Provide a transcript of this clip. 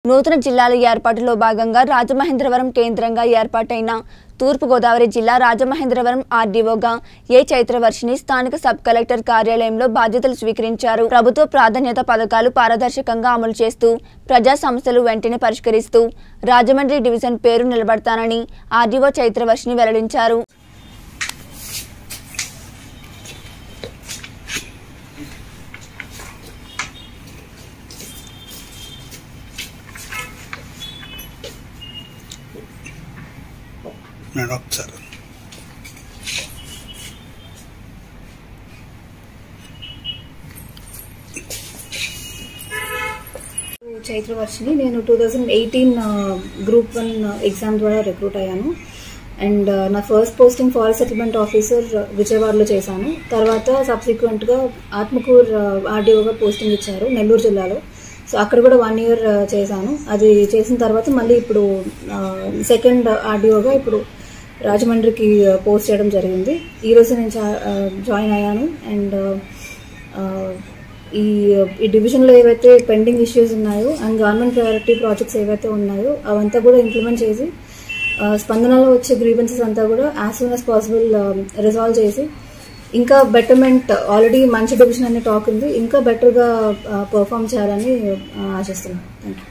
నూతన జిల్లాల ఏర్పాటులో భాగంగా రాజమహేంద్రవరం కేంద్రంగా ఏర్పాటైన తూర్పుగోదావరి జిల్లా రాజమహేంద్రవరం ఆర్డీఓగా ఏ చైత్రవర్షిని స్థానిక సబ్ కలెక్టర్ కార్యాలయంలో బాధ్యతలు స్వీకరించారు ప్రభుత్వ ప్రాధాన్యత పథకాలు పారదర్శకంగా అమలు చేస్తూ ప్రజా సమస్యలు వెంటనే పరిష్కరిస్తూ రాజమండ్రి డివిజన్ పేరు నిలబడతానని ఆర్డీఓ చైత్రవర్షిని వెల్లడించారు మేడం ఒకసారి చైత్రవర్షిని నేను two thousand eighteen group one exam ద్వారా రిక్రూట్ అయ్యాను అండ్ నా first posting forest settlement officer విజయవాడలో చేశాను తర్వాత సబ్సిక్వెంట్గా ఆత్మకూర్ ఆర్డీఓగా పోస్టింగ్ ఇచ్చారు నెల్లూరు జిల్లాలో సో అక్కడ కూడా వన్ ఇయర్ చేశాను అది చేసిన తర్వాత మళ్ళీ ఇప్పుడు సెకండ్ ఆర్డీఓగా ఇప్పుడు రాజమండ్రికి పోస్ట్ చేయడం జరిగింది ఈరోజు నేను జాయిన్ అయ్యాను అండ్ ఈ ఈ డివిజన్లో ఏవైతే పెండింగ్ ఇష్యూస్ ఉన్నాయో అండ్ గవర్నమెంట్ ప్రయారిటీ ప్రాజెక్ట్స్ ఏవైతే ఉన్నాయో అవంతా కూడా ఇంప్లిమెంట్ చేసి ఆ, స్పందనలో వచ్చే గ్రీవెన్సెస్ అంతా కూడా as soon as possible resolve చేసి ఇంకా బెటర్మెంట్ ఆల్రెడీ మంచి డివిజన్ అనే టాక్ ఉంది ఇంకా బెటర్గా పర్ఫామ్ చేయాలని ఆ, ఆశిస్తున్నాను థ్యాంక్ యూ